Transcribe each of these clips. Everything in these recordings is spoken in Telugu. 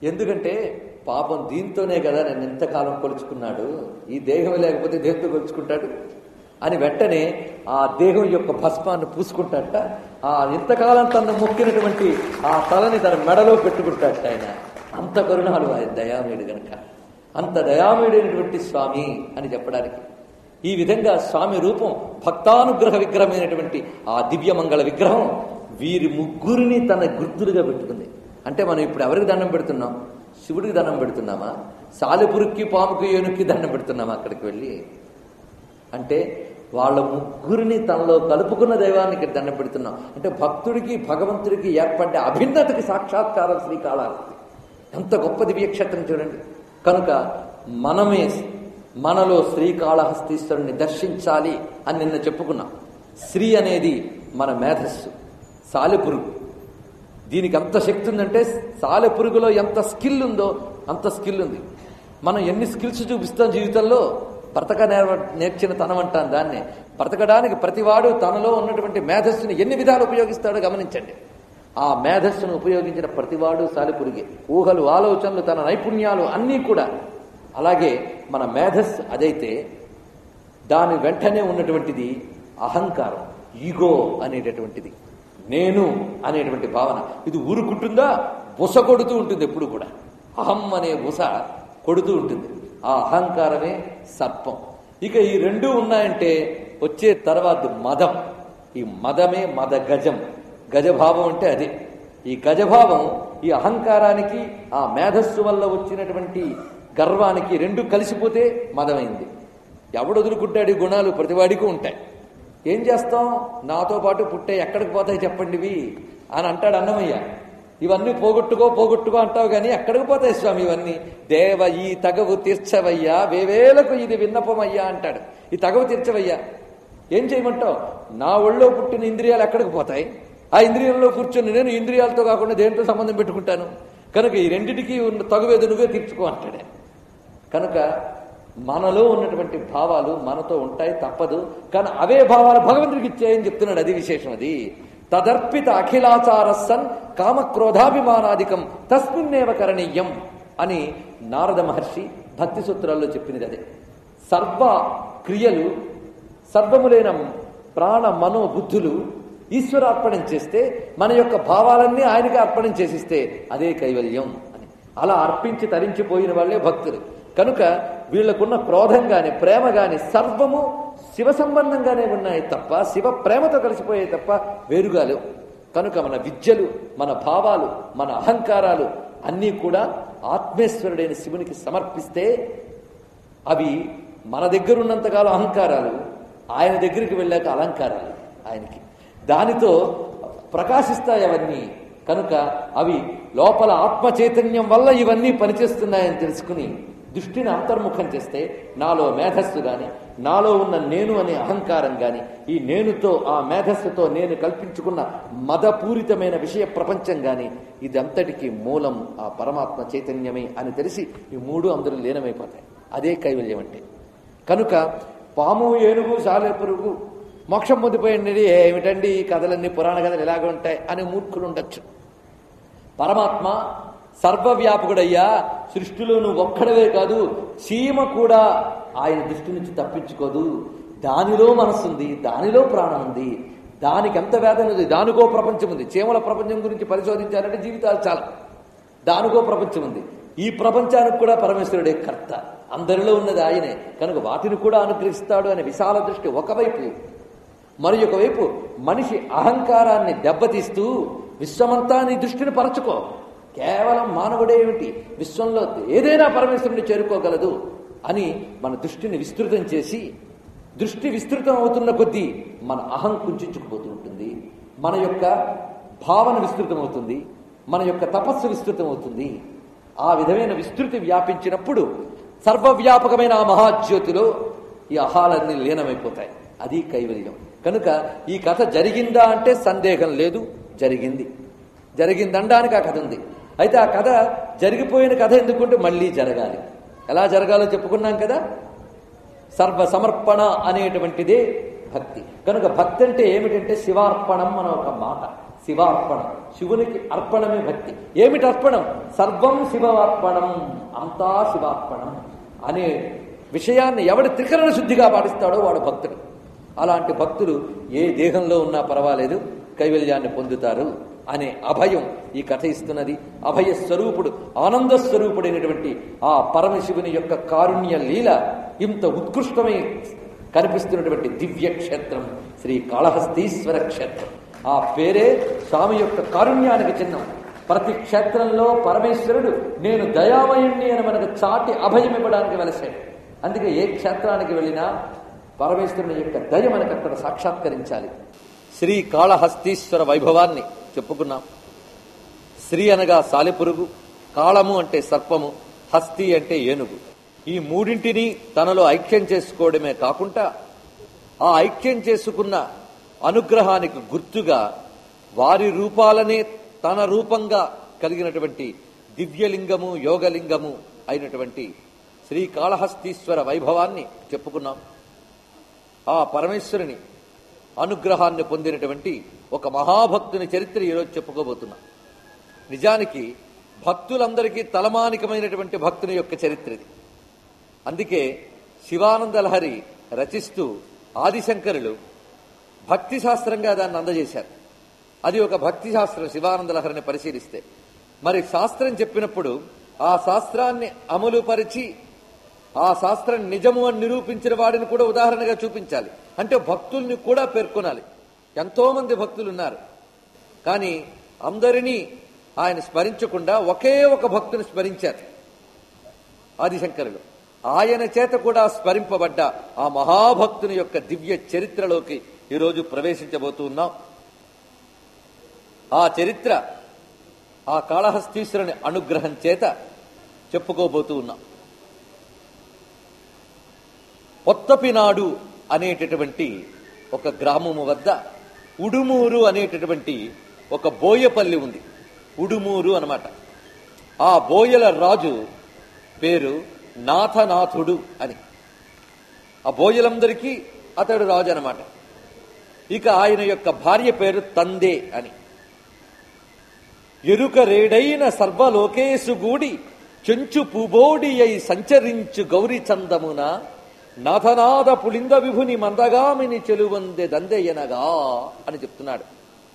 ఎందుకంటే పాపం దీంతోనే కదా నేను ఇంతకాలం కొలుచుకున్నాడు ఈ దేహం లేకపోతే దేంతో కొలుచుకుంటాడు అని వెంటనే ఆ దేహం యొక్క భస్మాన్ని పూసుకుంటాడట ఆ ఇంతకాలం తను మొక్కినటువంటి ఆ తలని తన మెడలో పెట్టుకుంటాడట ఆయన అంత కరుణాలు ఆయన దయామయుడు గనక అంత దయామయుడైనటువంటి స్వామి అని చెప్పడానికి ఈ విధంగా స్వామి రూపం భక్తానుగ్రహ విగ్రహమైనటువంటి ఆ దివ్యమంగళ విగ్రహం వీరి ముగ్గురిని తన గుర్తులుగా పెట్టుకుంది అంటే మనం ఇప్పుడు ఎవరికి దండం పెడుతున్నాం శివుడికి దండం పెడుతున్నామా సాలెపురుక్కి పాముకి ఏనుక్కి దండం పెడుతున్నామా అక్కడికి వెళ్ళి అంటే వాళ్ళ ముగ్గురిని తనలో కలుపుకున్న దైవానికి దండం పెడుతున్నాం అంటే భక్తుడికి భగవంతుడికి ఏర్పడ్డ అభిన్నతకి సాక్షాత్కారం శ్రీకాళహస్తి ఎంత గొప్ప దివ్యక్షేత్రం చూడండి కనుక మనమే మనలో శ్రీకాళహస్తీశ్వరుని దర్శించాలి అని నిన్న చెప్పుకున్నాం శ్రీ అనేది మన మేధస్సు సాలెపురుగు దీనికి ఎంత శక్తి ఉందంటే సాలెపురుగులో ఎంత స్కిల్ ఉందో అంత స్కిల్ ఉంది మనం ఎన్ని స్కిల్స్ చూపిస్తాం జీవితంలో బ్రతక నేర్వ నేర్చిన తనం అంటాం దాన్ని బ్రతకడానికి ప్రతివాడు తనలో ఉన్నటువంటి మేధస్సుని ఎన్ని విధాలు ఉపయోగిస్తాడో గమనించండి ఆ మేధస్సును ఉపయోగించిన ప్రతివాడు సాలిపురిగే ఊహలు ఆలోచనలు తన నైపుణ్యాలు అన్నీ కూడా అలాగే మన మేధస్సు అదైతే దాని వెంటనే ఉన్నటువంటిది అహంకారం ఈగో అనేటటువంటిది నేను అనేటువంటి భావన ఇది ఊరుకుంటుందా బుస కొడుతూ ఉంటుంది ఎప్పుడు కూడా అహం అనే బుస కొడుతూ ఉంటుంది ఆ అహంకారమే సర్పం ఇక ఈ రెండు ఉన్నాయంటే వచ్చే తర్వాత మదం ఈ మదమే మద గజం గజభావం అంటే అదే ఈ గజభావం ఈ అహంకారానికి ఆ మేధస్సు వల్ల వచ్చినటువంటి గర్వానికి రెండు కలిసిపోతే మదమైంది ఎవడు వదులుకుంటాడు ఈ గుణాలు ప్రతివాడికి ఉంటాయి ఏం చేస్తాం నాతో పాటు పుట్టే ఎక్కడికి పోతాయి చెప్పండి ఇవి అని అంటాడు అన్నమయ్య ఇవన్నీ పోగొట్టుకో పోగొట్టుకో అంటావు కానీ ఎక్కడికి పోతాయి స్వామి ఇవన్నీ దేవ ఈ తగవు తీర్చవయ్యా వేవేలకు ఇది విన్నపమయ్యా అంటాడు ఈ తగవు తీర్చవయ్యా ఏం చేయమంటావు నా ఒళ్ళో పుట్టిన ఇంద్రియాలు ఎక్కడికి పోతాయి ఆ ఇంద్రియంలో కూర్చొని నేను ఇంద్రియాలతో కాకుండా దేంతో సంబంధం పెట్టుకుంటాను కనుక ఈ రెండింటికి ఉన్న తగువేది నువ్వే తీర్చుకో అంటాడే కనుక మనలో ఉన్నటువంటి భావాలు మనతో ఉంటాయి తప్పదు కానీ అవే భావాలు భగవంతుడికి ఇచ్చాయని చెప్తున్నాడు అది విశేషం అది తదర్పిత అఖిలాచార సన్ కామక్రోధాభిమానాధికం తస్మిన్నేవ కరణీయం అని నారద మహర్షి భక్తి సూత్రాల్లో చెప్పినది అదే సర్వ క్రియలు సర్వములైన ప్రాణ మనో బుద్ధులు ఈశ్వరార్పణం చేస్తే మన యొక్క భావాలన్నీ ఆయనకి అర్పణం చేసిస్తే అదే కైవల్యం అని అలా అర్పించి తరించిపోయిన వాళ్ళే భక్తులు కనుక వీళ్లకున్న క్రోధం గాని ప్రేమ గాని సర్వము శివ సంబంధంగానే ఉన్నాయి తప్ప శివ ప్రేమతో కలిసిపోయాయి తప్ప వేరుగా లేవు కనుక మన విద్యలు మన భావాలు మన అహంకారాలు అన్నీ కూడా ఆత్మేశ్వరుడైన శివునికి సమర్పిస్తే అవి మన దగ్గర ఉన్నంతకాలం అహంకారాలు ఆయన దగ్గరికి వెళ్ళాక అలంకారాలు ఆయనకి దానితో ప్రకాశిస్తాయి అవన్నీ కనుక అవి లోపల ఆత్మ చైతన్యం వల్ల ఇవన్నీ పనిచేస్తున్నాయని తెలుసుకుని దృష్టిని అంతర్ముఖం చేస్తే నాలో మేధస్సు గాని నాలో ఉన్న నేను అనే అహంకారం గాని ఈ నేనుతో ఆ మేధస్సుతో నేను కల్పించుకున్న మదపూరితమైన విషయ ప్రపంచం గాని ఇదంతటికీ మూలం ఆ పరమాత్మ చైతన్యమే అని తెలిసి ఈ మూడు అందరూ లీనమైపోతాయి అదే కైవల్యం అంటే కనుక పాము ఏనుగు సాలెపురుగు మోక్షం పొందిపోయింది ఏమిటండి ఈ కథలన్నీ పురాణ కథలు ఎలాగ ఉంటాయి అని మూర్ఖులు ఉండొచ్చు పరమాత్మ సర్వవ్యాపకుడయ్యా సృష్టిలో నువ్వు ఒక్కడవే కాదు చీమ కూడా ఆయన దృష్టి నుంచి తప్పించుకోదు దానిలో మనసుంది దానిలో ప్రాణం ఉంది దానికి ఎంత వేదన ఉంది దానికో ప్రపంచం ఉంది చీమల ప్రపంచం గురించి పరిశోధించాలంటే జీవితాలు చాలా దానికో ప్రపంచం ఉంది ఈ ప్రపంచానికి కూడా పరమేశ్వరుడే కర్త అందరిలో ఉన్నది ఆయనే కనుక వాటిని కూడా అనుగ్రహిస్తాడు అనే విశాల దృష్టి ఒకవైపు మరి ఒకవైపు మనిషి అహంకారాన్ని దెబ్బతీస్తూ విశ్వమంతా నీ దృష్టిని పరచుకో కేవలం మానవుడే ఏమిటి విశ్వంలో ఏదైనా పరమేశ్వరుని చేరుకోగలదు అని మన దృష్టిని విస్తృతం చేసి దృష్టి విస్తృతం అవుతున్న కొద్దీ మన అహం కుంచుకుపోతూ ఉంటుంది మన యొక్క భావన విస్తృతం అవుతుంది మన యొక్క తపస్సు విస్తృతం అవుతుంది ఆ విధమైన విస్తృతి వ్యాపించినప్పుడు సర్వవ్యాపకమైన ఆ మహాజ్యోతిలో ఈ అహాలన్నీ లీనమైపోతాయి అది కైవల్యం కనుక ఈ కథ జరిగిందా అంటే సందేహం లేదు జరిగింది జరిగిందనడానికి ఆ కథ ఉంది అయితే ఆ కథ జరిగిపోయిన కథ ఎందుకుంటే మళ్ళీ జరగాలి ఎలా జరగాలో చెప్పుకున్నాం కదా సర్వ సమర్పణ అనేటువంటిదే భక్తి కనుక భక్తి అంటే ఏమిటంటే శివార్పణం అనే ఒక మాట శివార్పణం శివునికి అర్పణమే భక్తి ఏమిటి అర్పణం సర్వం శివార్పణం అంతా శివార్పణం అనే విషయాన్ని ఎవడు త్రికరణ శుద్ధిగా పాటిస్తాడో వాడు భక్తుడు అలాంటి భక్తులు ఏ దేహంలో ఉన్నా పర్వాలేదు కైవల్యాన్ని పొందుతారు అనే అభయం ఈ కథ ఇస్తున్నది అభయ స్వరూపుడు ఆనంద స్వరూపుడైనటువంటి ఆ పరమశివుని యొక్క కారుణ్య లీల ఇంత ఉత్కృష్టమై కనిపిస్తున్నటువంటి దివ్య క్షేత్రం శ్రీ కాళహస్తీశ్వర క్షేత్రం ఆ పేరే స్వామి యొక్క కారుణ్యానికి చిహ్నం ప్రతి క్షేత్రంలో పరమేశ్వరుడు నేను దయామయుణ్ణి అని మనకు చాటి అభయం ఇవ్వడానికి వెలసాడు అందుకే ఏ క్షేత్రానికి వెళ్ళినా పరమేశ్వరుని యొక్క దయ మనకు అక్కడ సాక్షాత్కరించాలి శ్రీ కాళహస్తీశ్వర వైభవాన్ని చెప్పుకున్నాం శ్రీ అనగా సాలెపురుగు కాళము అంటే సర్పము హస్తి అంటే ఏనుగు ఈ మూడింటిని తనలో ఐక్యం చేసుకోవడమే కాకుండా ఆ ఐక్యం చేసుకున్న అనుగ్రహానికి గుర్తుగా వారి రూపాలనే తన రూపంగా కలిగినటువంటి దివ్యలింగము యోగలింగము అయినటువంటి శ్రీ కాళహస్తీశ్వర వైభవాన్ని చెప్పుకున్నాం ఆ పరమేశ్వరుని అనుగ్రహాన్ని పొందినటువంటి ఒక మహాభక్తుని చరిత్ర ఈరోజు చెప్పుకోబోతున్నాం నిజానికి భక్తులందరికీ తలమానికమైనటువంటి భక్తుని యొక్క చరిత్ర ఇది అందుకే శివానంద లహరి రచిస్తూ ఆదిశంకరులు భక్తి శాస్త్రంగా దాన్ని అందజేశారు అది ఒక భక్తి శాస్త్రం శివానంద లహరిని పరిశీలిస్తే మరి శాస్త్రం చెప్పినప్పుడు ఆ శాస్త్రాన్ని అమలు పరిచి ఆ శాస్త్రం నిజము అని నిరూపించిన వాడిని కూడా ఉదాహరణగా చూపించాలి అంటే భక్తుల్ని కూడా పేర్కొనాలి ఎంతో మంది భక్తులు ఉన్నారు కానీ అందరినీ ఆయన స్మరించకుండా ఒకే ఒక భక్తుని స్మరించారు ఆదిశంకరులు ఆయన చేత కూడా స్మరింపబడ్డ ఆ మహాభక్తుని యొక్క దివ్య చరిత్రలోకి ఈరోజు ప్రవేశించబోతూ ఉన్నాం ఆ చరిత్ర ఆ కాళహస్తీశ్వరుని అనుగ్రహం చేత చెప్పుకోబోతూ ఉన్నాం పొత్తపినాడు అనేటటువంటి ఒక గ్రామము వద్ద ఉడుమూరు అనేటటువంటి ఒక బోయపల్లి ఉంది ఉడుమూరు అన్నమాట ఆ బోయల రాజు పేరు నాథనాథుడు అని ఆ బోయలందరికీ అతడు రాజు అన్నమాట ఇక ఆయన యొక్క భార్య పేరు తందే అని ఎరుక రేడైన సర్వలోకేశు గూడి చెంచు పుబోడి అయి సంచరించు గౌరి చందమున నాథనాథ పులింద విభుని మందగామిని చెలువందే దందెయ్యనగా అని చెప్తున్నాడు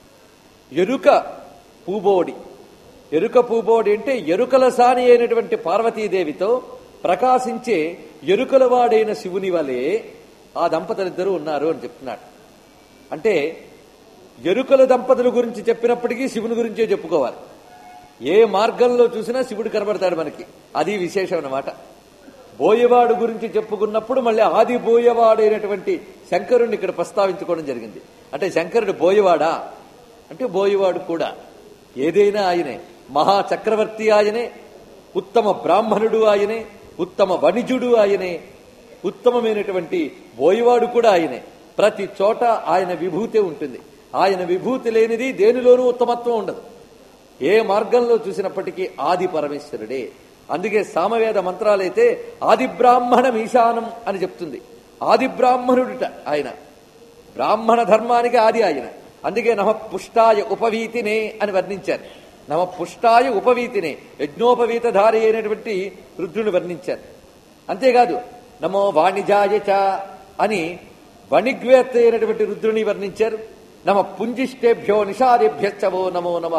ఎరుక పూబోడి ఎరుక పూబోడి అంటే ఎరుకల సాని అయినటువంటి పార్వతీదేవితో ప్రకాశించే ఎరుకల వాడైన శివుని వలె ఆ దంపతులిద్దరూ ఉన్నారు అని చెప్తున్నాడు అంటే ఎరుకల దంపతుల గురించి చెప్పినప్పటికీ శివుని గురించే చెప్పుకోవాలి ఏ మార్గంలో చూసినా శివుడు కనబడతాడు మనకి అది విశేషం అన్నమాట బోయవాడు గురించి చెప్పుకున్నప్పుడు మళ్ళీ ఆది బోయవాడైనటువంటి శంకరుణ్ణి ఇక్కడ ప్రస్తావించుకోవడం జరిగింది అంటే శంకరుడు బోయవాడా అంటే బోయవాడు కూడా ఏదైనా ఆయనే మహా చక్రవర్తి ఆయనే ఉత్తమ బ్రాహ్మణుడు ఆయనే ఉత్తమ వణిజుడు ఆయనే ఉత్తమమైనటువంటి బోయవాడు కూడా ఆయనే ప్రతి చోట ఆయన విభూతే ఉంటుంది ఆయన విభూతి లేనిది దేనిలోనూ ఉత్తమత్వం ఉండదు ఏ మార్గంలో చూసినప్పటికీ ఆది పరమేశ్వరుడే అందుకే సామవేద మంత్రాలైతే ఆది బ్రాహ్మణం ఈశానం అని చెప్తుంది ఆది బ్రాహ్మణుడుట ఆయన బ్రాహ్మణ ధర్మానికి ఆది ఆయన అందుకే నమ పుష్టాయ ఉపవీతినే అని వర్ణించారు నమ పుష్టాయ ఉపవీతినే యజ్ఞోపవీతధారి అయినటువంటి రుద్రుని వర్ణించారు అంతేకాదు నమో వాణిజాయ చ అని వణిగ్వేత్త అయినటువంటి రుద్రుని వర్ణించారు నమ పుంజిష్టేభ్యో నిషాదేభ్యశ్చవో నమో నమ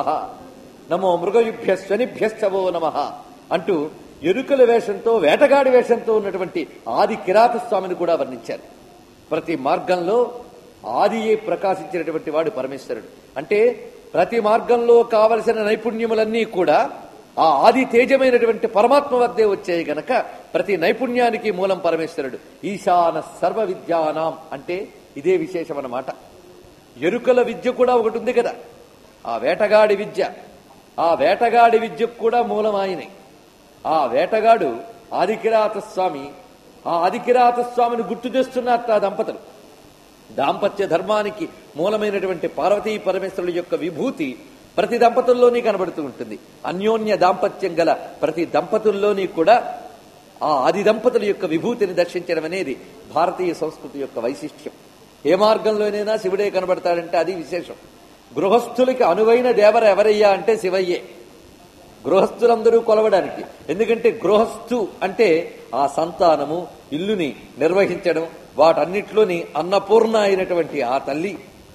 నమో మృగయుభ్య స్వనిభ్యశ్చవో నమ అంటూ ఎరుకల వేషంతో వేటగాడి వేషంతో ఉన్నటువంటి ఆది కిరాత స్వామిని కూడా వర్ణించారు ప్రతి మార్గంలో ఆదియే ప్రకాశించినటువంటి వాడు పరమేశ్వరుడు అంటే ప్రతి మార్గంలో కావలసిన నైపుణ్యములన్నీ కూడా ఆ ఆది తేజమైనటువంటి పరమాత్మ వద్దే వచ్చాయి గనక ప్రతి నైపుణ్యానికి మూలం పరమేశ్వరుడు ఈశాన సర్వ విద్యానాం అంటే ఇదే విశేషం అన్నమాట ఎరుకల విద్య కూడా ఒకటి ఉంది కదా ఆ వేటగాడి విద్య ఆ వేటగాడి విద్యకు కూడా మూలం ఆయనే ఆ వేటగాడు ఆదికిరాత స్వామి ఆ ఆదికిరాత స్వామిని గుర్తు చేస్తున్నట్టు ఆ దంపతులు దాంపత్య ధర్మానికి మూలమైనటువంటి పార్వతీ పరమేశ్వరుల యొక్క విభూతి ప్రతి దంపతుల్లోని కనబడుతూ ఉంటుంది అన్యోన్య దాంపత్యం గల ప్రతి దంపతుల్లోని కూడా ఆ ఆది దంపతుల యొక్క విభూతిని దర్శించడం అనేది భారతీయ సంస్కృతి యొక్క వైశిష్ట్యం ఏ మార్గంలోనైనా శివుడే కనబడతాడంటే అది విశేషం గృహస్థులకి అనువైన దేవర ఎవరయ్యా అంటే శివయ్యే గృహస్థులందరూ కొలవడానికి ఎందుకంటే గృహస్థు అంటే ఆ సంతానము ఇల్లుని నిర్వహించడం వాటన్నిట్లోని అన్నపూర్ణ అయినటువంటి ఆ తల్లి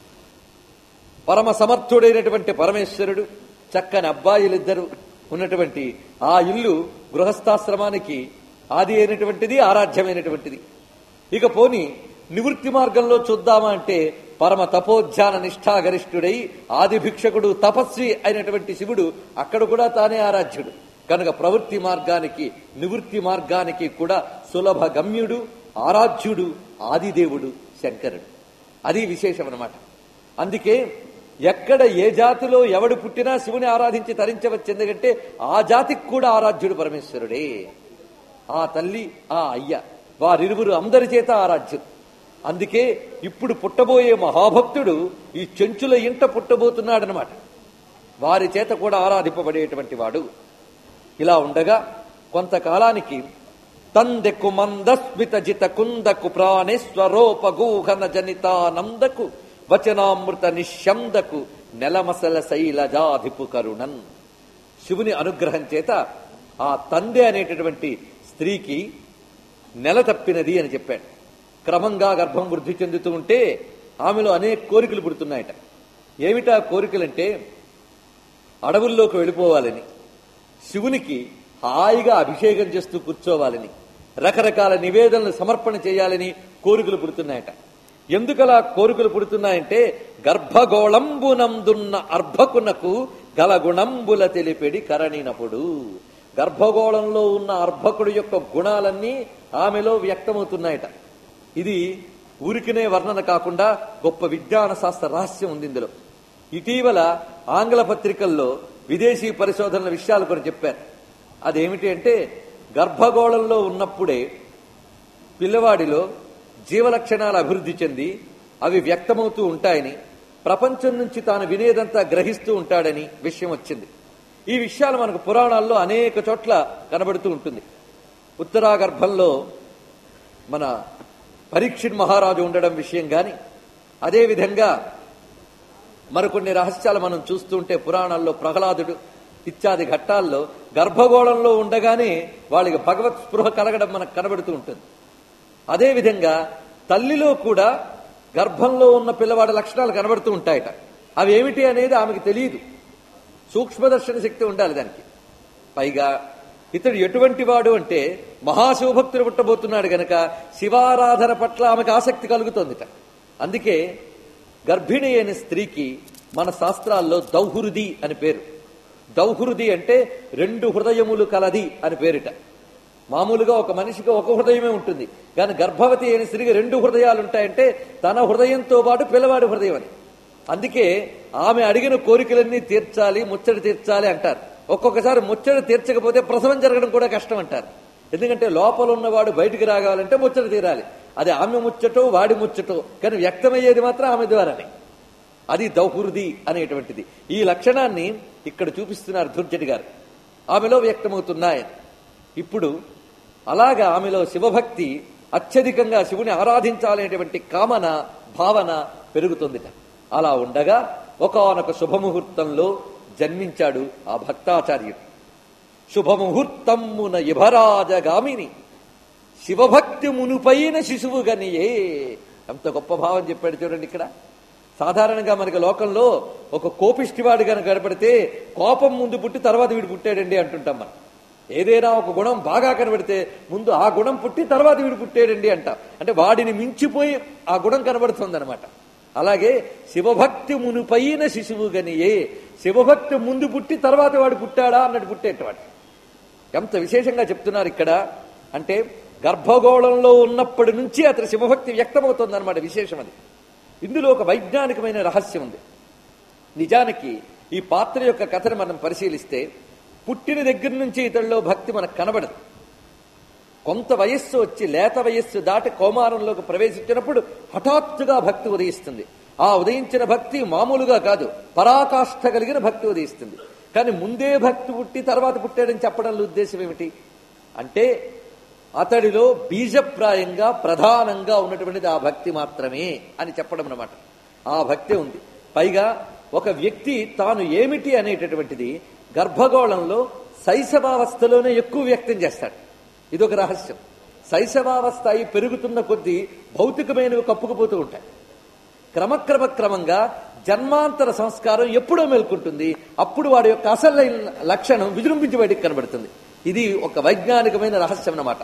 పరమ సమర్థుడైనటువంటి పరమేశ్వరుడు చక్కని అబ్బాయిలిద్దరు ఉన్నటువంటి ఆ ఇల్లు గృహస్థాశ్రమానికి ఆది అయినటువంటిది ఆరాధ్యమైనటువంటిది ఇక పోని నివృత్తి మార్గంలో చూద్దామా అంటే పరమ తపోధ్యాన నిష్ఠాగరిష్ఠుడై ఆది భిక్షకుడు తపస్వి అయినటువంటి శివుడు అక్కడ కూడా తానే ఆరాధ్యుడు కనుక ప్రవృత్తి మార్గానికి నివృత్తి మార్గానికి కూడా సులభ గమ్యుడు ఆరాధ్యుడు ఆదిదేవుడు శంకరుడు అది విశేషం అన్నమాట అందుకే ఎక్కడ ఏ జాతిలో ఎవడు పుట్టినా శివుని ఆరాధించి తరించవచ్చు ఎందుకంటే ఆ జాతికి కూడా ఆరాధ్యుడు పరమేశ్వరుడే ఆ తల్లి ఆ అయ్య వారిరువురు అందరి చేత ఆరాధ్యుడు అందుకే ఇప్పుడు పుట్టబోయే మహాభక్తుడు ఈ చెంచుల ఇంట పుట్టబోతున్నాడనమాట వారి చేత కూడా ఆరాధింపబడేటువంటి వాడు ఇలా ఉండగా కొంతకాలానికి తందెకు మందస్మిత జిత కుందకు ప్రాణేశ్వరోప గూహన జనితానందకు వచనామృత నిశ్యందకు నెలమసల శైలజాధిపు కరుణన్ శివుని అనుగ్రహం చేత ఆ తందె అనేటటువంటి స్త్రీకి నెల తప్పినది అని చెప్పాడు క్రమంగా గర్భం వృద్ధి చెందుతూ ఉంటే ఆమెలో అనేక కోరికలు పుడుతున్నాయట ఏమిటా కోరికలంటే అడవుల్లోకి వెళ్ళిపోవాలని శివునికి హాయిగా అభిషేకం చేస్తూ కూర్చోవాలని రకరకాల నివేదనలు సమర్పణ చేయాలని కోరికలు పుడుతున్నాయట ఎందుకలా కోరికలు పుడుతున్నాయంటే గర్భగోళంబునందున్న అర్భకునకు గలగుణంబుల తెలిపెడి కరణినప్పుడు గర్భగోళంలో ఉన్న అర్భకుడు యొక్క గుణాలన్నీ ఆమెలో వ్యక్తమవుతున్నాయట ఇది ఊరికినే వర్ణన కాకుండా గొప్ప విజ్ఞాన శాస్త్ర రహస్యం ఉంది ఇందులో ఇటీవల ఆంగ్ల పత్రికల్లో విదేశీ పరిశోధనల విషయాలు కూడా చెప్పారు అదేమిటి అంటే గర్భగోళంలో ఉన్నప్పుడే పిల్లవాడిలో జీవలక్షణాలు అభివృద్ధి చెంది అవి వ్యక్తమవుతూ ఉంటాయని ప్రపంచం నుంచి తాను వినేదంతా గ్రహిస్తూ ఉంటాడని విషయం వచ్చింది ఈ విషయాలు మనకు పురాణాల్లో అనేక చోట్ల కనబడుతూ ఉంటుంది ఉత్తరాగర్భంలో మన పరీక్షిత్ మహారాజు ఉండడం విషయం గాని అదేవిధంగా మరికొన్ని రహస్యాలు మనం చూస్తుంటే పురాణాల్లో ప్రహ్లాదుడు ఇత్యాది ఘట్టాల్లో గర్భగోళంలో ఉండగానే వాళ్ళకి భగవత్ స్పృహ కలగడం మనకు కనబడుతూ ఉంటుంది అదేవిధంగా తల్లిలో కూడా గర్భంలో ఉన్న పిల్లవాడి లక్షణాలు కనబడుతూ ఉంటాయట అవి ఏమిటి అనేది ఆమెకు తెలియదు సూక్ష్మదర్శన శక్తి ఉండాలి దానికి పైగా ఇతడు ఎటువంటి వాడు అంటే మహాశివభక్తులు పుట్టబోతున్నాడు గనక శివారాధన పట్ల ఆమెకు ఆసక్తి కలుగుతోందిట అందుకే గర్భిణి అయిన స్త్రీకి మన శాస్త్రాల్లో దౌహృది అని పేరు దౌహృది అంటే రెండు హృదయములు కలది అని పేరిట మామూలుగా ఒక మనిషికి ఒక హృదయమే ఉంటుంది కానీ గర్భవతి అయిన స్త్రీకి రెండు హృదయాలు ఉంటాయంటే తన హృదయంతో పాటు పిల్లవాడి హృదయం అని అందుకే ఆమె అడిగిన కోరికలన్నీ తీర్చాలి ముచ్చట తీర్చాలి అంటారు ఒక్కొక్కసారి ముచ్చట తీర్చకపోతే ప్రసవం జరగడం కూడా కష్టం అంటారు ఎందుకంటే లోపల ఉన్నవాడు బయటికి రాగాలంటే ముచ్చట తీరాలి అది ఆమె ముచ్చటో వాడి ముచ్చటో కానీ వ్యక్తమయ్యేది మాత్రం ఆమె ద్వారానే అది దౌహృది అనేటువంటిది ఈ లక్షణాన్ని ఇక్కడ చూపిస్తున్నారు దుర్జటి గారు ఆమెలో వ్యక్తమవుతున్నాయని ఇప్పుడు అలాగా ఆమెలో శివభక్తి అత్యధికంగా శివుని ఆరాధించాలనేటువంటి కామన భావన పెరుగుతుందిట అలా ఉండగా ఒకనొక శుభముహూర్తంలో జన్మించాడు ఆ భక్తాచార్యుడు శుభముహూర్తమ్మున యుభరాజగామిని శివభక్తి మునుపైన శిశువు గనియే ఎంత గొప్ప భావం చెప్పాడు చూడండి ఇక్కడ సాధారణంగా మనకి లోకంలో ఒక కోపిష్టివాడు కనుక కనపడితే కోపం ముందు పుట్టి తర్వాత వీడు పుట్టాడండి అంటుంటాం మనం ఏదైనా ఒక గుణం బాగా కనబడితే ముందు ఆ గుణం పుట్టి తర్వాత వీడు పుట్టాడండి అంటాం అంటే వాడిని మించిపోయి ఆ గుణం కనబడుతుంది అలాగే శివభక్తి మునుపైన శిశువు గనియే శివభక్తి ముందు పుట్టి తర్వాత వాడు పుట్టాడా అన్నట్టు పుట్టేటవాడు ఎంత విశేషంగా చెప్తున్నారు ఇక్కడ అంటే గర్భగోళంలో ఉన్నప్పటి నుంచి అతని శివభక్తి వ్యక్తమవుతుంది అనమాట విశేషం అది ఇందులో ఒక వైజ్ఞానికమైన రహస్యం ఉంది నిజానికి ఈ పాత్ర యొక్క కథను మనం పరిశీలిస్తే పుట్టిన దగ్గర నుంచి ఇతడిలో భక్తి మనకు కనబడదు కొంత వయస్సు వచ్చి లేత వయస్సు దాటి కౌమారంలోకి ప్రవేశించినప్పుడు హఠాత్తుగా భక్తి ఉదయిస్తుంది ఆ ఉదయించిన భక్తి మామూలుగా కాదు పరాకాష్ఠ కలిగిన భక్తి ఉదయిస్తుంది కానీ ముందే భక్తి పుట్టి తర్వాత పుట్టాడని చెప్పడంలో ఉద్దేశం ఏమిటి అంటే అతడిలో బీజప్రాయంగా ప్రధానంగా ఉన్నటువంటిది ఆ భక్తి మాత్రమే అని చెప్పడం అన్నమాట ఆ భక్తి ఉంది పైగా ఒక వ్యక్తి తాను ఏమిటి అనేటటువంటిది గర్భగోళంలో శైశవావస్థలోనే ఎక్కువ వ్యక్తం చేస్తాడు ఇదొక రహస్యం శైశవావస్థ అయి పెరుగుతున్న కొద్దీ భౌతికమైనవి కప్పుకుపోతూ ఉంటాయి క్రమక్రమ క్రమంగా జన్మాంతర సంస్కారం ఎప్పుడో మేల్కొంటుంది అప్పుడు వాడి యొక్క అసలైన లక్షణం విజృంభించి బయటికి కనబడుతుంది ఇది ఒక వైజ్ఞానికమైన రహస్యం అన్నమాట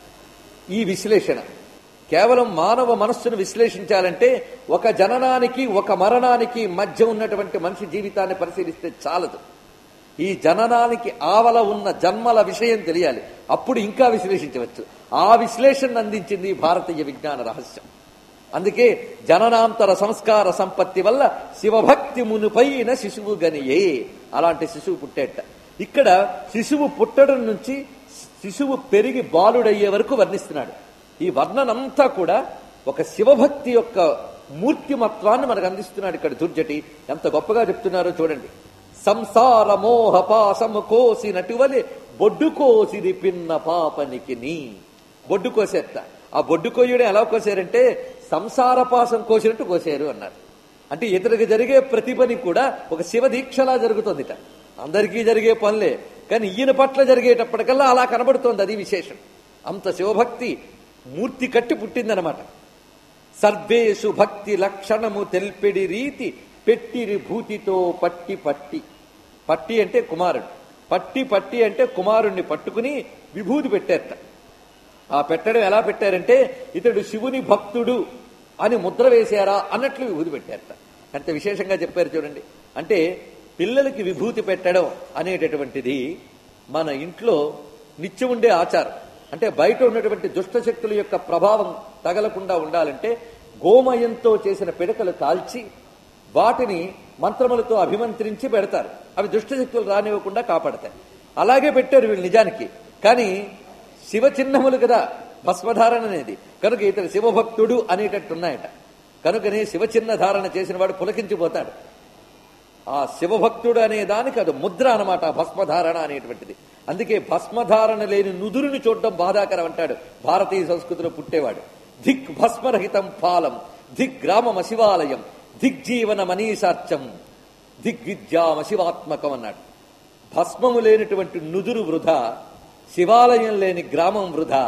ఈ విశ్లేషణ కేవలం మానవ మనస్సును విశ్లేషించాలంటే ఒక జననానికి ఒక మరణానికి మధ్య ఉన్నటువంటి మనిషి జీవితాన్ని పరిశీలిస్తే చాలదు ఈ జననానికి ఆవల ఉన్న జన్మల విషయం తెలియాలి అప్పుడు ఇంకా విశ్లేషించవచ్చు ఆ విశ్లేషణ అందించింది భారతీయ విజ్ఞాన రహస్యం అందుకే జననాంతర సంస్కార సంపత్తి వల్ల శివభక్తి మునుపైన శిశువు గనియే అలాంటి శిశువు పుట్టేట ఇక్కడ శిశువు పుట్టడం నుంచి శిశువు పెరిగి బాలుడయ్యే వరకు వర్ణిస్తున్నాడు ఈ వర్ణనంతా కూడా ఒక శివభక్తి యొక్క మూర్తిమత్వాన్ని మనకు అందిస్తున్నాడు ఇక్కడ దుర్జటి ఎంత గొప్పగా చెప్తున్నారో చూడండి సంసార మోహ పాసము కోసినటువలే బొడ్డు కోసిరి పిన్న పాపనికి నీ బొడ్డు కోసేట ఆ బొడ్డు కోయడం ఎలా కోసారంటే సంసార పాసం కోసినట్టు కోసారు అన్నారు అంటే ఇతనికి జరిగే ప్రతి పని కూడా ఒక శివ దీక్షలా జరుగుతుందిట అందరికీ జరిగే పనులే కానీ ఈయన పట్ల జరిగేటప్పటికల్లా అలా కనబడుతోంది అది విశేషం అంత శివభక్తి మూర్తి కట్టి పుట్టిందనమాట సర్వేషు భక్తి లక్షణము తెల్పెడి రీతి పెట్టిరి భూతితో పట్టి పట్టి పట్టి అంటే కుమారుడు పట్టి పట్టి అంటే కుమారుణ్ణి పట్టుకుని విభూతి పెట్టేట ఆ పెట్టడం ఎలా పెట్టారంటే ఇతడు శివుని భక్తుడు అని ముద్ర వేశారా అన్నట్లు విభూతి పెట్టారట ఎంత విశేషంగా చెప్పారు చూడండి అంటే పిల్లలకి విభూతి పెట్టడం అనేటటువంటిది మన ఇంట్లో నిత్యం ఉండే ఆచారం అంటే బయట ఉన్నటువంటి దుష్ట శక్తుల యొక్క ప్రభావం తగలకుండా ఉండాలంటే గోమయంతో చేసిన పిడకలు కాల్చి వాటిని మంత్రములతో అభిమంత్రించి పెడతారు అవి దుష్టశక్తులు రానివ్వకుండా కాపాడతాయి అలాగే పెట్టారు వీళ్ళు నిజానికి కానీ శివ చిహ్నములు కదా భస్మధారణ అనేది కనుక ఇతడు శివభక్తుడు అనేటట్టున్నాయట కనుకనే శివచిహ్న ధారణ చేసిన వాడు పులకించిపోతాడు ఆ శివభక్తుడు అనే దానికి అది ముద్ర అనమాట భస్మధారణ అనేటువంటిది అందుకే భస్మధారణ లేని నుదురుని చూడడం బాధాకరం అంటాడు భారతీయ సంస్కృతిలో పుట్టేవాడు దిక్ భస్మరహితం ఫాలం దిక్ గ్రామమ శివాలయం దిగ్జీవన మనీషార్చం దిగ్విద్యామ శివాత్మకం అన్నాడు భస్మము లేనటువంటి నుదురు వృధా శివాలయం లేని గ్రామం వృధా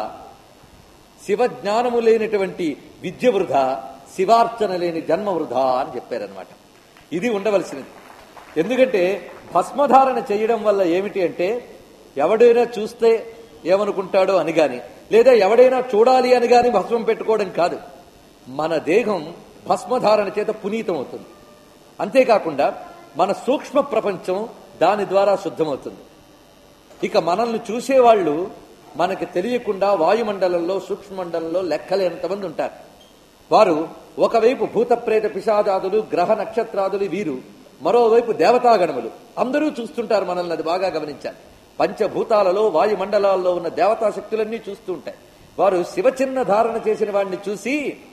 శివజ్ఞానము లేనటువంటి విద్య వృధా శివార్చన లేని జన్మ వృధా అని చెప్పారనమాట ఇది ఉండవలసినది ఎందుకంటే భస్మధారణ చేయడం వల్ల ఏమిటి అంటే ఎవడైనా చూస్తే ఏమనుకుంటాడో అని గాని లేదా ఎవడైనా చూడాలి అని గాని భస్మం పెట్టుకోవడం కాదు మన దేహం భస్మధారణ చేత పునీతం అవుతుంది అంతేకాకుండా మన సూక్ష్మ ప్రపంచం దాని ద్వారా శుద్ధమవుతుంది ఇక మనల్ని చూసేవాళ్ళు మనకి తెలియకుండా వాయుమండలంలో సూక్ష్మమండలంలో లెక్కలేనంతమంది ఉంటారు వారు ఒకవైపు భూతప్రేత పిశాదాదులు గ్రహ నక్షత్రాదులు వీరు మరోవైపు దేవతాగణములు అందరూ చూస్తుంటారు మనల్ని అది బాగా గమనించాలి పంచభూతాలలో వాయుమండలాల్లో ఉన్న దేవతా శక్తులన్నీ చూస్తూ ఉంటాయి వారు శివచిహ్న ధారణ చేసిన వాడిని చూసి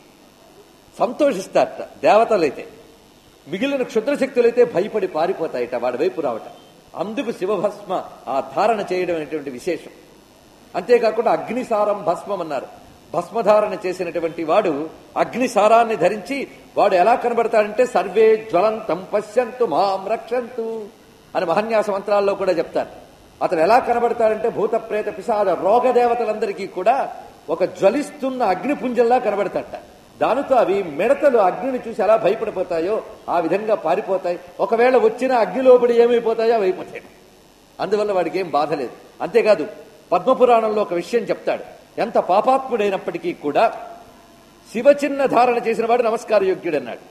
సంతోషిస్తారట దేవతలైతే మిగిలిన క్షుద్రశక్తులైతే భయపడి పారిపోతాయట వాడి వైపు రావట అందుకు శివభస్మ ఆ ధారణ చేయడం అనేటువంటి విశేషం అంతేకాకుండా అగ్నిసారం భస్మం అన్నారు భస్మధారణ చేసినటువంటి వాడు అగ్నిసారాన్ని ధరించి వాడు ఎలా కనబడతాడంటే సర్వే జ్వలంతం పశ్యంతు మాం రక్షంతు అని మహన్యాస మంత్రాల్లో కూడా చెప్తారు అతను ఎలా కనబడతాడంటే భూత ప్రేత పిశాద రోగ దేవతలందరికీ కూడా ఒక జ్వలిస్తున్న అగ్నిపుంజంలా కనబడతాడట దానితో అవి మిడతలు అగ్నిని చూసి ఎలా భయపడిపోతాయో ఆ విధంగా పారిపోతాయి ఒకవేళ వచ్చిన అగ్నిలోపడి ఏమైపోతాయో అవి అయిపోతాయి అందువల్ల వాడికి ఏం బాధ లేదు అంతేకాదు పద్మపురాణంలో ఒక విషయం చెప్తాడు ఎంత పాపాత్ముడైనప్పటికీ కూడా శివచిహ్న ధారణ చేసిన వాడు నమస్కార యోగ్యుడన్నాడు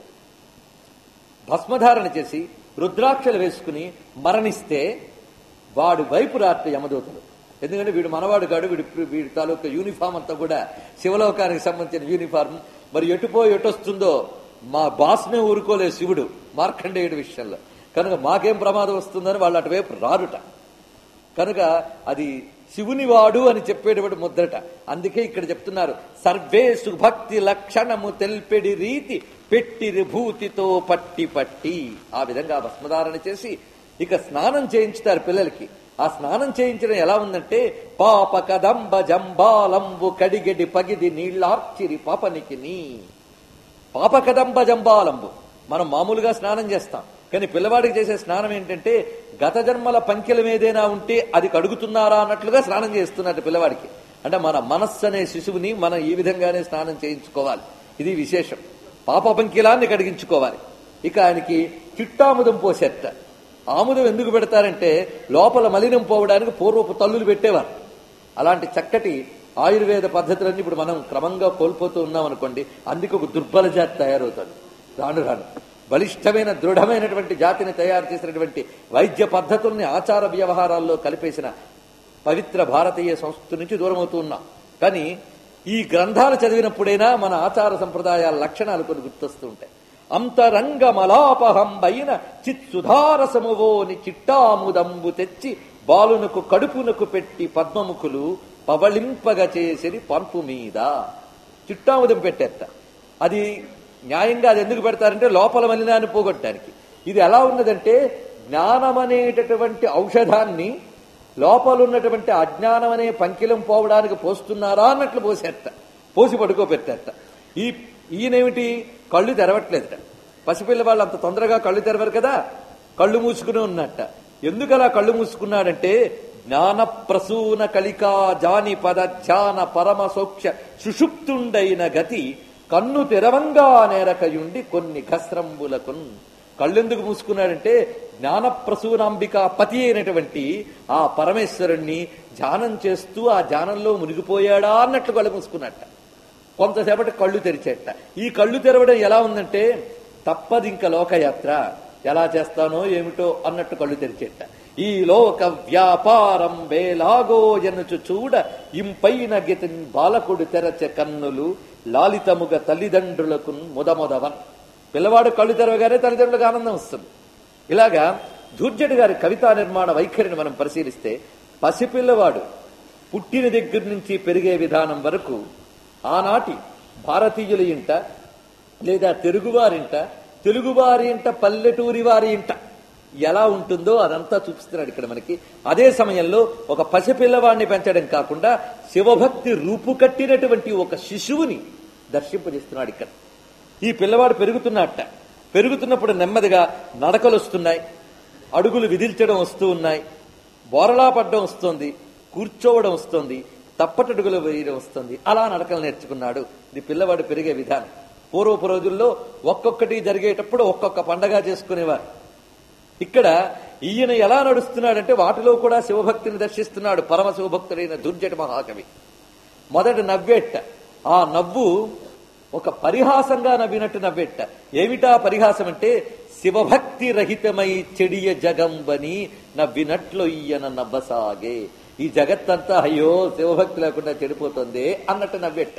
భస్మధారణ చేసి రుద్రాక్షలు వేసుకుని మరణిస్తే వాడు వైపు రాత్రి యమదూతలు ఎందుకంటే వీడు మనవాడు కాడు వీడి వీడి తాలూకా యూనిఫామ్ అంతా కూడా శివలోకానికి సంబంధించిన యూనిఫామ్ మరి ఎటుపో ఎటొస్తుందో మా బాస్నే ఊరుకోలేదు శివుడు మార్కండేయుడి విషయంలో కనుక మాకేం ప్రమాదం వస్తుందని వాళ్ళు అటువైపు రారుట కనుక అది శివుని వాడు అని చెప్పేటప్పుడు ముద్రట అందుకే ఇక్కడ చెప్తున్నారు సర్వే సుభక్తి లక్షణము తెల్పెడి రీతి పెట్టిరి భూతితో పట్టి పట్టి ఆ విధంగా భస్మధారణ చేసి ఇక స్నానం చేయించుతారు పిల్లలకి ఆ స్నానం చేయించడం ఎలా ఉందంటే పాప కదంబ జంబాలంబు కడిగడి పగిది నీళ్ళార్చిరి పాపనికి నీ పాప కదంబ జంబాలంబు మనం మామూలుగా స్నానం చేస్తాం కానీ పిల్లవాడికి చేసే స్నానం ఏంటంటే గత జన్మల పంకెలం ఏదైనా ఉంటే అది కడుగుతున్నారా అన్నట్లుగా స్నానం చేస్తున్నట్టు పిల్లవాడికి అంటే మన మనస్సు అనే శిశువుని మనం ఈ విధంగానే స్నానం చేయించుకోవాలి ఇది విశేషం పాప పంకిలాన్ని కడిగించుకోవాలి ఇక ఆయనకి చిట్టాముదం పోసేట ఆముదం ఎందుకు పెడతారంటే లోపల మలినం పోవడానికి పూర్వపు తల్లులు పెట్టేవారు అలాంటి చక్కటి ఆయుర్వేద పద్ధతులన్నీ ఇప్పుడు మనం క్రమంగా కోల్పోతూ ఉన్నాం అనుకోండి అందుకే ఒక దుర్బల జాతి తయారవుతుంది రాను రాను బలిష్టమైన దృఢమైనటువంటి జాతిని తయారు చేసినటువంటి వైద్య పద్ధతుల్ని ఆచార వ్యవహారాల్లో కలిపేసిన పవిత్ర భారతీయ సంస్కృతి నుంచి దూరం అవుతూ ఉన్నాం కానీ ఈ గ్రంథాలు చదివినప్పుడైనా మన ఆచార సంప్రదాయాల లక్షణాలు కొన్ని గుర్తొస్తూ ఉంటాయి అంతరంగమలాపహంబైన చిత్సుధారసమువోని చిట్టాముదంబు తెచ్చి బాలునకు కడుపునకు పెట్టి పద్మముఖులు పవళింపగ చేసిరి పంపు మీద చిట్టాముదం పెట్టేట అది న్యాయంగా అది ఎందుకు పెడతారంటే లోపల మలినాన్ని పోగొట్టడానికి ఇది ఎలా ఉన్నదంటే జ్ఞానం అనేటటువంటి ఔషధాన్ని లోపల ఉన్నటువంటి అజ్ఞానం అనే పంకిలం పోవడానికి పోస్తున్నారా అన్నట్లు పోసేట పోసి పడుకోబెట్టేట ఈ ఈయనేమిటి కళ్ళు తెరవట్లేదట పసిపిల్ల వాళ్ళు అంత తొందరగా కళ్ళు తెరవరు కదా కళ్ళు మూసుకుని ఉన్నట్ట ఎందుకలా కళ్ళు మూసుకున్నాడంటే జ్ఞాన ప్రసూన కలికా జాని పద ధ్యాన పరమ సౌక్ష సుషుప్తుండైన గతి కన్ను తెరవంగా నేరకయుండి కొన్ని ఘస్రంబులకున్ కళ్ళెందుకు మూసుకున్నాడంటే జ్ఞాన ప్రసూనాంబిక పతి అయినటువంటి ఆ పరమేశ్వరుణ్ణి ధ్యానం చేస్తూ ఆ ధ్యానంలో మునిగిపోయాడా అన్నట్లు కళ్ళు మూసుకున్నట్ట కొంతసేపటి కళ్ళు తెరిచేట ఈ కళ్ళు తెరవడం ఎలా ఉందంటే తప్పది ఇంకా లోకయాత్ర ఎలా చేస్తానో ఏమిటో అన్నట్టు కళ్ళు తెరిచేట ఈ లోక వ్యాపారం వేలాగో ఎనుచు చూడ ఇంపైన గితిన్ బాలకుడు తెరచ కన్నులు లాలితముగ తల్లిదండ్రులకు ముదముదవన్ పిల్లవాడు కళ్ళు తెరవగానే తల్లిదండ్రులకు ఆనందం వస్తుంది ఇలాగా ధూర్జటి గారి కవితా నిర్మాణ వైఖరిని మనం పరిశీలిస్తే పసిపిల్లవాడు పుట్టిన దగ్గర నుంచి పెరిగే విధానం వరకు ఆనాటి భారతీయుల ఇంట లేదా తెలుగువారింట తెలుగువారి ఇంట పల్లెటూరి వారి ఇంట ఎలా ఉంటుందో అదంతా చూపిస్తున్నాడు ఇక్కడ మనకి అదే సమయంలో ఒక పసిపిల్లవాడిని పెంచడం కాకుండా శివభక్తి రూపుకట్టినటువంటి ఒక శిశువుని దర్శింపజేస్తున్నాడు ఇక్కడ ఈ పిల్లవాడు పెరుగుతున్నట్ట పెరుగుతున్నప్పుడు నెమ్మదిగా నడకలు వస్తున్నాయి అడుగులు విదిల్చడం వస్తూ ఉన్నాయి బోరలా పడ్డం వస్తుంది కూర్చోవడం వస్తుంది తప్పటడుగులు వేయడం వస్తుంది అలా నడకలు నేర్చుకున్నాడు ఇది పిల్లవాడు పెరిగే విధానం పూర్వపు రోజుల్లో ఒక్కొక్కటి జరిగేటప్పుడు ఒక్కొక్క పండగ చేసుకునేవారు ఇక్కడ ఈయన ఎలా నడుస్తున్నాడంటే వాటిలో కూడా శివభక్తిని దర్శిస్తున్నాడు పరమ శివభక్తుడైన దుర్జటి మహాకవి మొదట నవ్వేట ఆ నవ్వు ఒక పరిహాసంగా నవ్వినట్టు నవ్వేట ఏమిటా పరిహాసం అంటే శివభక్తి రహితమై చెడియ జగంబని నవ్వినట్లు ఈయన నవ్వసాగే ఈ జగత్తంతా అయ్యో శివభక్తి లేకుండా చెడిపోతుంది అన్నట్టు నవ్వేట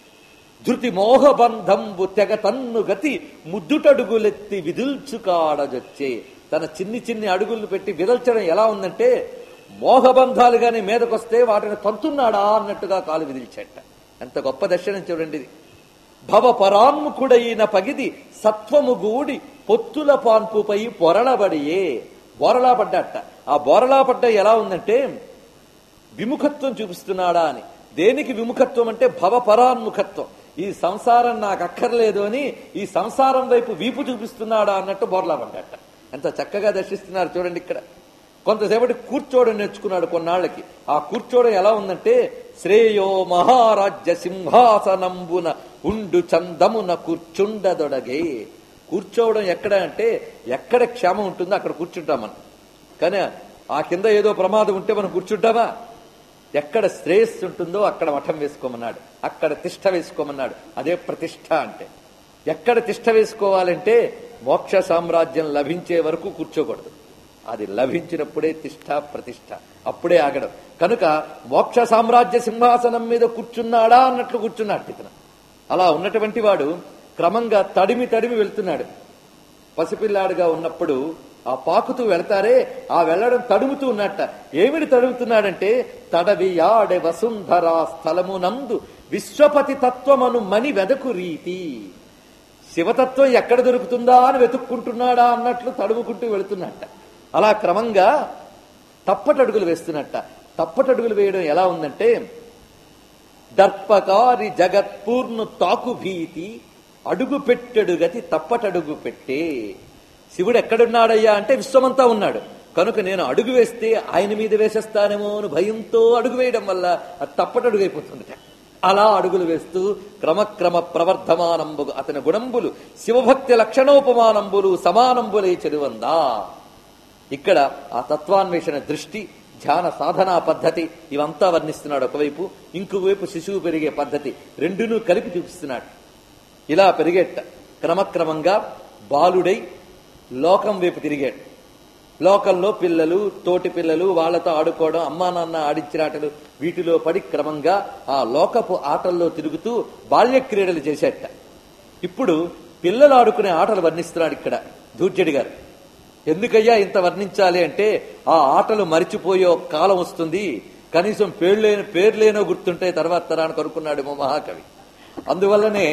ధృతి మోహబంధంబు తెగ తన్ను గతి ముద్దుటడుగులెత్తి విదిల్చుకాడజొచ్చే తన చిన్ని చిన్ని అడుగులు పెట్టి విదల్చడం ఎలా ఉందంటే మోహబంధాలుగానే మీదకొస్తే వాటిని తంతున్నాడా అన్నట్టుగా కాలు విదిల్చేట ఎంత గొప్ప దర్శనం చూడండి ఇది భవ పరాన్ముఖుడైన పగిది సత్వము గూడి పొత్తుల పాన్పుపై పొరలబడియే బోరలా పడ్డట ఆ బోరలా పడ్డ ఎలా ఉందంటే విముఖత్వం చూపిస్తున్నాడా అని దేనికి విముఖత్వం అంటే భవపరాన్ముఖత్వం ఈ సంసారం నాకు అక్కర్లేదు అని ఈ సంసారం వైపు వీపు చూపిస్తున్నాడా అన్నట్టు బోర్లా పడ్డట ఎంత చక్కగా దర్శిస్తున్నారు చూడండి ఇక్కడ కొంతసేపటి కూర్చోవడం నేర్చుకున్నాడు కొన్నాళ్ళకి ఆ కూర్చోవడం ఎలా ఉందంటే శ్రేయో మహారాజ్య సింహాసనంబున ఉండు చందమున కూర్చుండదొడగే కూర్చోవడం ఎక్కడ అంటే ఎక్కడ క్షేమం ఉంటుందో అక్కడ కూర్చుంటాం మనం కానీ ఆ కింద ఏదో ప్రమాదం ఉంటే మనం కూర్చుంటామా ఎక్కడ శ్రేయస్సు ఉంటుందో అక్కడ మఠం వేసుకోమన్నాడు అక్కడ తిష్ట వేసుకోమన్నాడు అదే ప్రతిష్ట అంటే ఎక్కడ తిష్ట వేసుకోవాలంటే మోక్ష సామ్రాజ్యం లభించే వరకు కూర్చోకూడదు అది లభించినప్పుడే తిష్ట ప్రతిష్ట అప్పుడే ఆగడం కనుక మోక్ష సామ్రాజ్య సింహాసనం మీద కూర్చున్నాడా అన్నట్లు కూర్చున్నాడు ఇతను అలా ఉన్నటువంటి వాడు క్రమంగా తడిమి తడిమి వెళ్తున్నాడు పసిపిల్లాడుగా ఉన్నప్పుడు ఆ పాకుతూ వెళతారే ఆ వెళ్ళడం తడుముతూ ఉన్నట్ట ఏమిటి తడుముతున్నాడంటే తడవి ఆడే వసుంధరా స్థలమునందు విశ్వపతి తత్వమను మని వెదకు రీతి శివతత్వం ఎక్కడ దొరుకుతుందా అని వెతుక్కుంటున్నాడా అన్నట్లు తడుముకుంటూ వెళుతున్నట్ట అలా క్రమంగా తప్పటడుగులు వేస్తున్నట్ట తప్పటడుగులు వేయడం ఎలా ఉందంటే దర్పకారి జగత్పూర్ను తాకు భీతి అడుగు పెట్టెడు గతి తప్పటడుగు పెట్టే శివుడు ఎక్కడున్నాడయ్యా అంటే విశ్వమంతా ఉన్నాడు కనుక నేను అడుగు వేస్తే ఆయన మీద వేసేస్తానేమో అని భయంతో అడుగు వేయడం వల్ల అది తప్పటడుగు అయిపోతుంది అలా అడుగులు వేస్తూ క్రమక్రమ ప్రవర్ధమానంబు అతని గుణంబులు శివభక్తి లక్షణోపమానంబులు సమానంబులై చెరువందా ఇక్కడ ఆ తత్వాన్వేషణ దృష్టి ధ్యాన సాధనా పద్ధతి ఇవంతా వర్ణిస్తున్నాడు ఒకవైపు ఇంకోవైపు శిశువు పెరిగే పద్ధతి రెండునూ కలిపి చూపిస్తున్నాడు ఇలా పెరిగేట క్రమక్రమంగా బాలుడై లోకం వైపు తిరిగాడు లోకంలో పిల్లలు తోటి పిల్లలు వాళ్ళతో ఆడుకోవడం అమ్మా నాన్న ఆడించిన ఆటలు వీటిలో పడి క్రమంగా ఆ లోకపు ఆటల్లో తిరుగుతూ బాల్య క్రీడలు చేసేట ఇప్పుడు పిల్లలు ఆడుకునే ఆటలు వర్ణిస్తున్నాడు ఇక్కడ దూర్జడి గారు ఎందుకయ్యా ఇంత వర్ణించాలి అంటే ఆ ఆటలు మరిచిపోయే ఒక కాలం వస్తుంది కనీసం పేర్లేని పేర్లేనో గుర్తుంటే తర్వాత తరానికి అనుకున్నాడేమో మహాకవి అందువల్లనే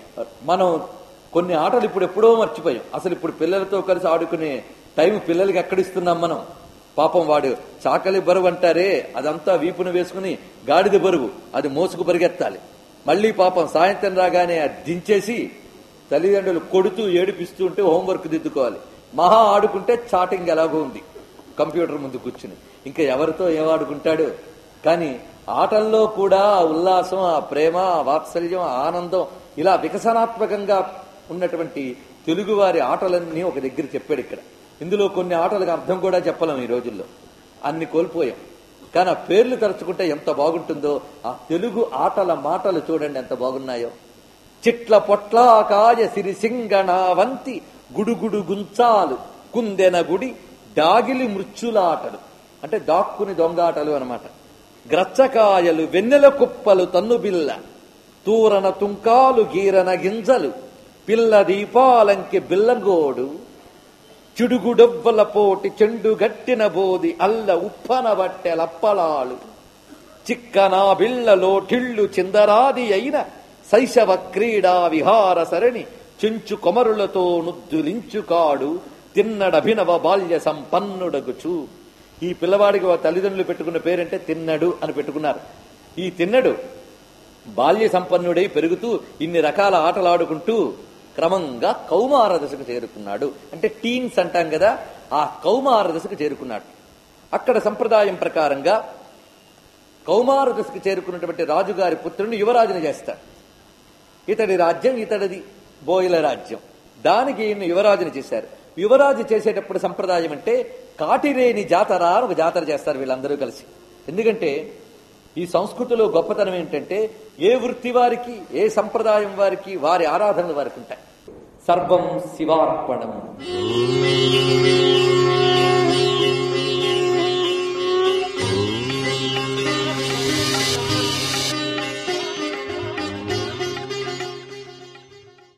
మనం కొన్ని ఆటలు ఇప్పుడు ఎప్పుడో మర్చిపోయాం అసలు ఇప్పుడు పిల్లలతో కలిసి ఆడుకునే టైం పిల్లలకి ఎక్కడిస్తున్నాం మనం పాపం వాడు చాకలి బరువు అంటారే అదంతా వీపున వేసుకుని గాడిద బరువు అది మోసుకు పరిగెత్తాలి మళ్ళీ పాపం సాయంత్రం రాగానే అది దించేసి తల్లిదండ్రులు కొడుతూ ఏడిపిస్తూ ఉంటే హోంవర్క్ దిద్దుకోవాలి మహా ఆడుకుంటే చాటింగ్ ఎలాగో ఉంది కంప్యూటర్ ముందు కూర్చుని ఇంకా ఎవరితో ఏం ఆడుకుంటాడు కానీ ఆటల్లో కూడా ఆ ఉల్లాసం ఆ ప్రేమ ఆ వాత్సల్యం ఆ ఆనందం ఇలా వికసనాత్మకంగా ఉన్నటువంటి తెలుగువారి ఆటలన్నీ ఒక దగ్గర చెప్పాడు ఇక్కడ ఇందులో కొన్ని ఆటలకు అర్థం కూడా చెప్పలేం ఈ రోజుల్లో అన్ని కోల్పోయాం కానీ ఆ పేర్లు తలుచుకుంటే ఎంత బాగుంటుందో ఆ తెలుగు ఆటల మాటలు చూడండి ఎంత బాగున్నాయో చిట్ల పొట్లాకాయ సిరిసింగణావంతి గుడుగుడు గుంచాలు కుందెన గుడి డాగిలి మృత్యులాటలు అంటే దాక్కుని దొంగాటలు అనమాట గ్రచ్చకాయలు వెన్నెల కుప్పలు తన్నుబిల్ల తూరన తుంకాలు గీరన గింజలు పిల్ల దీపాలంకి బిల్లగోడు చిడుగుడొవ్వల పోటి చెండు గట్టిన బోది అల్ల ఉప్పన బట్టెలప్పలాలు చిక్కనా బిళ్ళలో టిళ్ళు చిందరాది అయిన శైశవ క్రీడా విహార సరణి చెంచు కొమరులతో నుద్దులించుకాడు తిన్నడభినవ బాల్య సంపన్నుడగుచు ఈ పిల్లవాడికి వాళ్ళ తల్లిదండ్రులు పెట్టుకున్న పేరంటే తిన్నడు అని పెట్టుకున్నారు ఈ తిన్నడు బాల్య సంపన్నుడై పెరుగుతూ ఇన్ని రకాల ఆటలు ఆడుకుంటూ క్రమంగా కౌమార దశకు చేరుకున్నాడు అంటే టీన్స్ అంటాం కదా ఆ కౌమార దశకు చేరుకున్నాడు అక్కడ సంప్రదాయం ప్రకారంగా కౌమార దశకు చేరుకున్నటువంటి రాజుగారి పుత్రుని యువరాజుని చేస్తాడు ఇతడి రాజ్యం ఇతడిది బోయిల రాజ్యం దానికి ఈయన యువరాజుని చేశారు యువరాజు చేసేటప్పుడు సంప్రదాయం అంటే కాటిరేని జాతర అని ఒక జాతర చేస్తారు వీళ్ళందరూ కలిసి ఎందుకంటే ఈ సంస్కృతిలో గొప్పతనం ఏంటంటే ఏ వృత్తి వారికి ఏ సంప్రదాయం వారికి వారి ఆరాధనలు వారికి ఉంటాయి సర్వం శివార్పణం